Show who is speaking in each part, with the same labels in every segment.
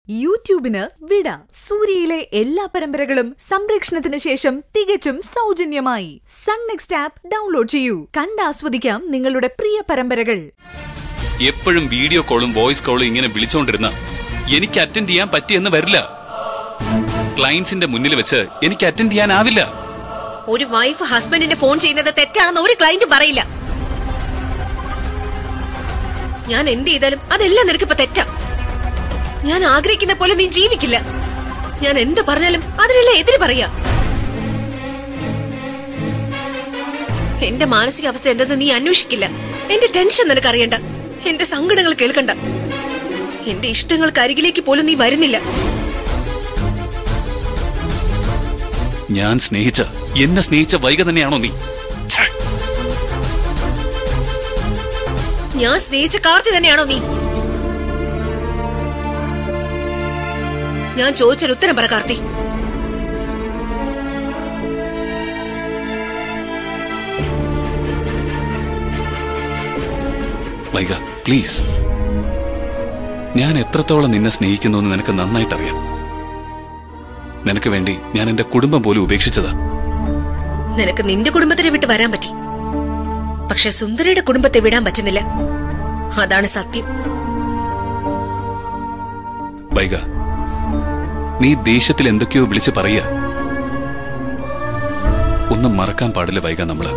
Speaker 1: യൂട്യൂബിന് വിട സൂര്യയിലെ എല്ലാ പരമ്പരകളും സംരക്ഷണത്തിന് ശേഷം തികച്ചും സൗജന്യമായി സൺ നെക്സ്റ്റ് ആപ്പ് ഡൗൺലോഡ് ചെയ്യൂ കണ്ടാസ്വദിക്കാം നിങ്ങളുടെ പ്രിയ പരമ്പരകൾ
Speaker 2: എപ്പോഴും വീഡിയോ കോളും വോയിസ് കോളും ഇങ്ങനെ വിളിച്ചോണ്ടിരുന്ന എനിക്ക് അറ്റൻഡ് ചെയ്യാൻ പറ്റിയെന്ന് വരില്ല ക്ലയൻസിന്റെ മുന്നിൽ വെച്ച് എനിക്ക് അറ്റൻഡ് ചെയ്യാനാവില്ല
Speaker 3: ഒരു വൈഫ് ഹസ്ബൻഡിന്റെ ഫോൺ ചെയ്യുന്നത് തെറ്റാണെന്ന് ഒരു ക്ലയന്റ് പറയില്ല ഞാൻ എന്ത് ചെയ്താലും അതെല്ലാം നിനക്കിപ്പോ തെറ്റാ ഞാൻ ആഗ്രഹിക്കുന്ന പോലെ നീ ജീവിക്കില്ല ഞാൻ എന്ത് പറഞ്ഞാലും അതിനെല്ലാം എതിര് പറയാ എന്റെ മാനസികാവസ്ഥ എന്തെന്ന് നീ അന്വേഷിക്കില്ല എന്റെ ടെൻഷൻ നിനക്കറിയണ്ട എന്റെ സങ്കടങ്ങൾ കേൾക്കണ്ട എന്റെ ഇഷ്ടങ്ങൾക്ക് അരികിലേക്ക് പോലും നീ വരുന്നില്ല
Speaker 2: ഞാൻ സ്നേഹിച്ച എന്നെ സ്നേഹിച്ച വൈക തന്നെയാണോ നീ ഛേ,
Speaker 3: ഞാൻ സ്നേഹിച്ച കാർത്തി തന്നെയാണോ നീ ഞാൻ ചോദിച്ചൊരു ഉത്തരം പറ കാർത്തി
Speaker 2: വൈക പ്ലീസ് ഞാൻ എത്രത്തോളം നിന്നെ സ്നേഹിക്കുന്നു എന്ന് നിനക്ക് നന്നായിട്ടറിയാം നിനക്ക് വേണ്ടി ഞാൻ എന്റെ കുടുംബം പോലും ഉപേക്ഷിച്ചതാ
Speaker 3: നിനക്ക് നിന്റെ കുടുംബത്തിനെ വിട്ട് വരാൻ പറ്റി പക്ഷെ സുന്ദരിയുടെ കുടുംബത്തെ വിടാൻ പറ്റുന്നില്ല അതാണ് സത്യം
Speaker 2: വൈക നീ ദേഷ്യത്തിൽ എന്തൊക്കെയോ വിളിച്ച് പറയുക ഒന്നും മറക്കാൻ പാടില്ല വൈക നമ്മള്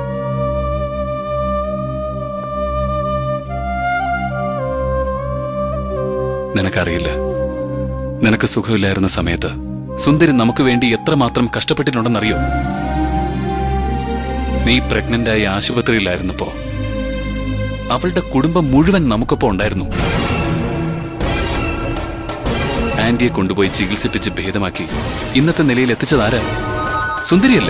Speaker 2: നിനക്കറിയില്ല നിനക്ക് സുഖമില്ലായിരുന്ന സമയത്ത് സുന്ദരി നമുക്ക് വേണ്ടി എത്രമാത്രം കഷ്ടപ്പെട്ടിട്ടുണ്ടെന്നറിയോ നീ പ്രഗ്നന്റ് ആയി ആശുപത്രിയിലായിരുന്നപ്പോ അവളുടെ കുടുംബം മുഴുവൻ നമുക്കൊപ്പം ഉണ്ടായിരുന്നു ആന്റിയെ കൊണ്ടുപോയി ചികിത്സിപ്പിച്ച് ഭേദമാക്കി ഇന്നത്തെ നിലയിൽ എത്തിച്ചതാരാ സുന്ദരിയല്ലേ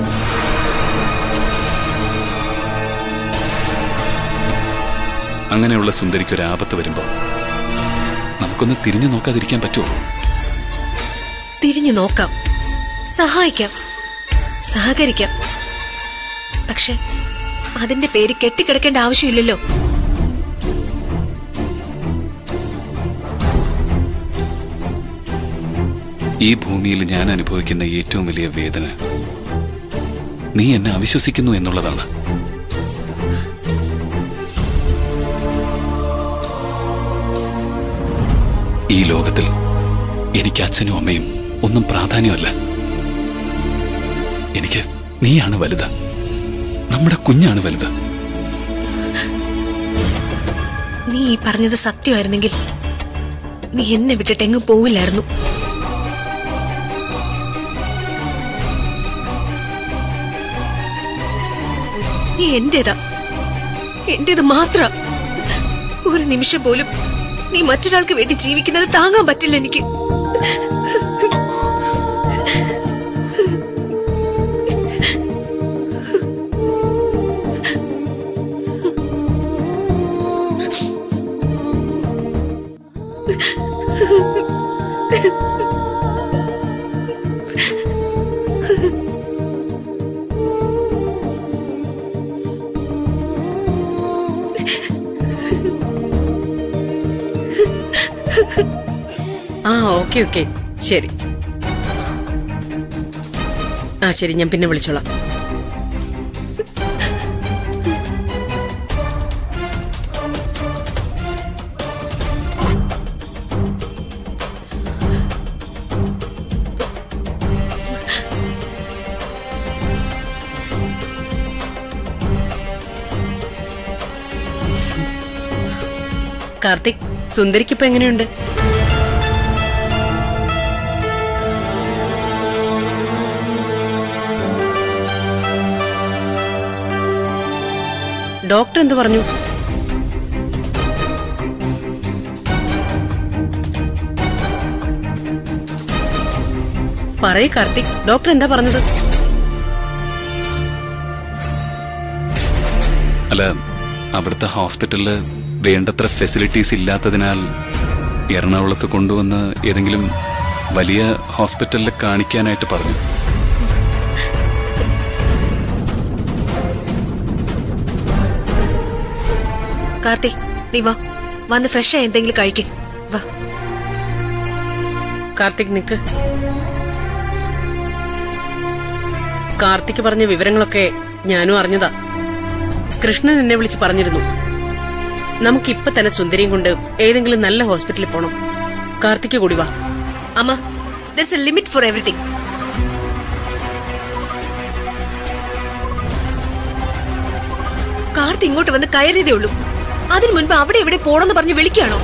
Speaker 2: അങ്ങനെയുള്ള സുന്ദരിക്ക് ഒരു ആപത്ത് വരുമ്പോ നമുക്കൊന്ന് തിരിഞ്ഞു നോക്കാതിരിക്കാൻ പറ്റുമോ
Speaker 3: തിരിഞ്ഞു നോക്കാം സഹായിക്കാം സഹകരിക്കാം പക്ഷെ അതിന്റെ പേര് കെട്ടിക്കിടക്കേണ്ട ആവശ്യമില്ലല്ലോ
Speaker 2: ഈ ഭൂമിയിൽ ഞാൻ അനുഭവിക്കുന്ന ഏറ്റവും വലിയ വേദന നീ എന്നെ അവിശ്വസിക്കുന്നു എന്നുള്ളതാണ് ഈ ലോകത്തിൽ എനിക്ക് അച്ഛനും അമ്മയും ഒന്നും പ്രാധാന്യമല്ല എനിക്ക് നീയാണ് വലുത് നമ്മുടെ കുഞ്ഞാണ് വലുത്
Speaker 3: നീ ഈ പറഞ്ഞത് സത്യമായിരുന്നെങ്കിൽ നീ എന്നെ വിട്ടിട്ട് എങ്ങും പോവില്ലായിരുന്നു നീ എന്റേതാ എന്റേത് മാത്ര ഒരു നിമിഷം പോലും നീ മറ്റൊരാൾക്ക് വേണ്ടി ജീവിക്കുന്നത് താങ്ങാൻ പറ്റില്ല എനിക്ക്
Speaker 4: ആ ഓക്കെ ഓക്കെ ശരി ആ ശരി ഞാൻ പിന്നെ വിളിച്ചോളാം കാർത്തിക് സുന്ദരിക്കിപ്പോ എങ്ങനെയുണ്ട് ഡോക്ടർ എന്ത് പറഞ്ഞു പറയ് കാർത്തിക് ഡോക്ടർ എന്താ പറഞ്ഞത്
Speaker 2: അല്ല അവിടുത്തെ ഹോസ്പിറ്റലില് വേണ്ടത്ര ഫെസിലിറ്റീസ് ഇല്ലാത്തതിനാൽ എറണാകുളത്ത് കൊണ്ടുവന്ന് ഏതെങ്കിലും വലിയ ഹോസ്പിറ്റലിൽ കാണിക്കാനായിട്ട് പറഞ്ഞു
Speaker 3: കാർത്തി നീ വാ വന്ന് ഫ്രഷ് ആയി എന്തെങ്കിലും കഴിക്ക് വാ
Speaker 4: കാർത്തിക് നിക്ക് കാർത്തിക് പറഞ്ഞ വിവരങ്ങളൊക്കെ ഞാനും അറിഞ്ഞതാ കൃഷ്ണൻ എന്നെ വിളിച്ച് പറഞ്ഞിരുന്നു നമുക്ക് ഇപ്പൊ തന്നെ സുന്ദരിയും കൊണ്ട് ഏതെങ്കിലും നല്ല ഹോസ്പിറ്റലിൽ പോണം കാർത്തിക് കൂടി വാ
Speaker 3: അമ്മ this a limit for everything Karthi ഇങ്ങോട്ട് വന്ന് കയറിയതേ ഉള്ളൂ അതിനു മുൻപ് അവിടെ എവിടെ പോണെന്ന് പറഞ്ഞ് വിളിക്കുകയാണോ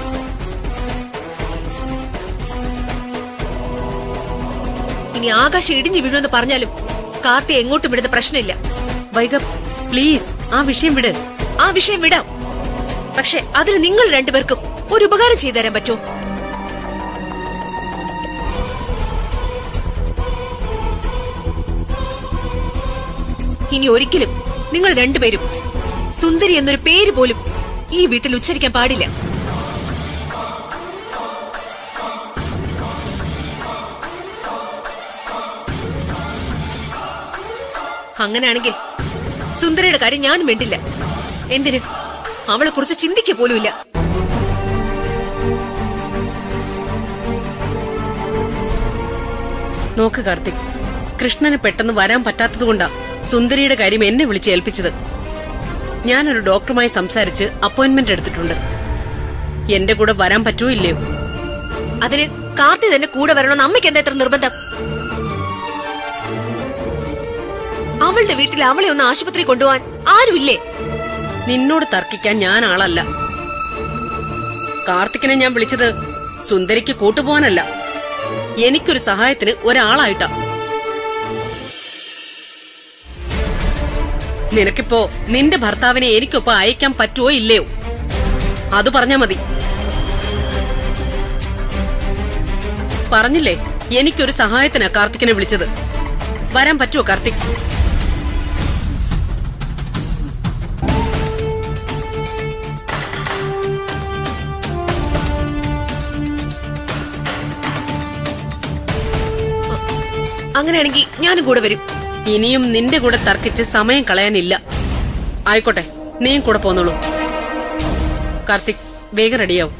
Speaker 3: ഇനി ആകാശം ഇടിഞ്ഞു വീഴുമെന്ന് പറഞ്ഞാലും കാർത്തി എങ്ങോട്ടും വിടുന്ന പ്രശ്നമില്ല
Speaker 4: വൈക പ്ലീസ് ആ വിഷയം വിട്
Speaker 3: ആ വിഷയം വിടാം പക്ഷെ അതിന് നിങ്ങൾ രണ്ടുപേർക്കും ഒരു ഉപകാരം ചെയ്തു തരാൻ പറ്റുമോ ഇനി ഒരിക്കലും നിങ്ങൾ രണ്ടുപേരും സുന്ദരി എന്നൊരു പേര് പോലും ഈ വീട്ടിൽ ഉച്ചരിക്കാൻ പാടില്ല അങ്ങനെയാണെങ്കിൽ സുന്ദരിയുടെ കാര്യം ഞാനും വേണ്ടില്ല എന്തിന് അവളെ കുറിച്ച് ചിന്തിക്കുക പോലുമില്ല
Speaker 4: നോക്ക് കാർത്തിക് കൃഷ്ണന് പെട്ടെന്ന് വരാൻ പറ്റാത്തതുകൊണ്ടാ സുന്ദരിയുടെ കാര്യം എന്നെ വിളിച്ച് ഏൽപ്പിച്ചത് ഞാനൊരു ഡോക്ടറുമായി സംസാരിച്ച് അപ്പോയിന്റ്മെന്റ് എടുത്തിട്ടുണ്ട് എന്റെ കൂടെ വരാൻ പറ്റുമോ ഇല്ലയോ
Speaker 3: അതിന് കാർത്തി തന്നെ കൂടെ വരണമെന്ന് അമ്മയ്ക്ക് എന്താ ഇത്ര നിർബന്ധം അവളുടെ വീട്ടിൽ അവളെ ഒന്ന് ആശുപത്രി കൊണ്ടുപോവാൻ ആരുമില്ലേ
Speaker 4: നിന്നോട് തർക്കിക്കാൻ ഞാൻ ആളല്ല കാർത്തിക്കിനെ ഞാൻ വിളിച്ചത് സുന്ദരിക്ക് കൂട്ടുപോകാനല്ല എനിക്കൊരു സഹായത്തിന് ഒരാളായിട്ടാ നിനക്കിപ്പോ നിന്റെ ഭർത്താവിനെ എനിക്കൊപ്പം അയക്കാൻ പറ്റുമോ ഇല്ലയോ അത് പറഞ്ഞാ മതി പറഞ്ഞില്ലേ എനിക്കൊരു സഹായത്തിനാ കാർത്തിക്കിനെ വിളിച്ചത് വരാൻ പറ്റുമോ കാർത്തിക്
Speaker 3: അങ്ങനെയാണെങ്കിൽ ഞാനും കൂടെ വരും
Speaker 4: ഇനിയും നിന്റെ കൂടെ തർക്കിച്ച് സമയം കളയാനില്ല ആയിക്കോട്ടെ നീയും കൂടെ പോന്നോളൂ കാർത്തിക് വേഗം റെഡിയാവും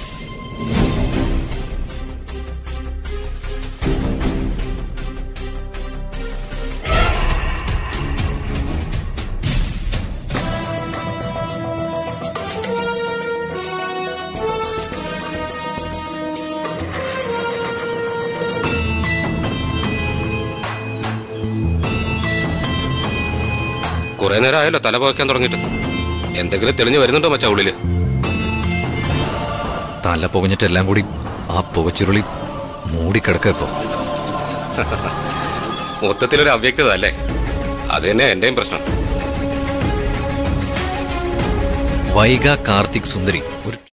Speaker 5: കുറെ നേരം ആയല്ലോ തല പുകയ്ക്കാൻ തുടങ്ങിയിട്ട് എന്തെങ്കിലും തെളിഞ്ഞു വരുന്നുണ്ടോ മച്ചാ ഉള്ളില്
Speaker 6: തല പുകഞ്ഞിട്ടെല്ലാം കൂടി ആ പുകച്ചുരുളി മൂടിക്കിടക്ക ഇപ്പൊ
Speaker 5: മൊത്തത്തിലൊരു അവ്യക്തത അല്ലേ അത് തന്നെ എന്റെയും പ്രശ്നം
Speaker 6: വൈഗ കാർത്തിക് സുന്ദരി ഒരു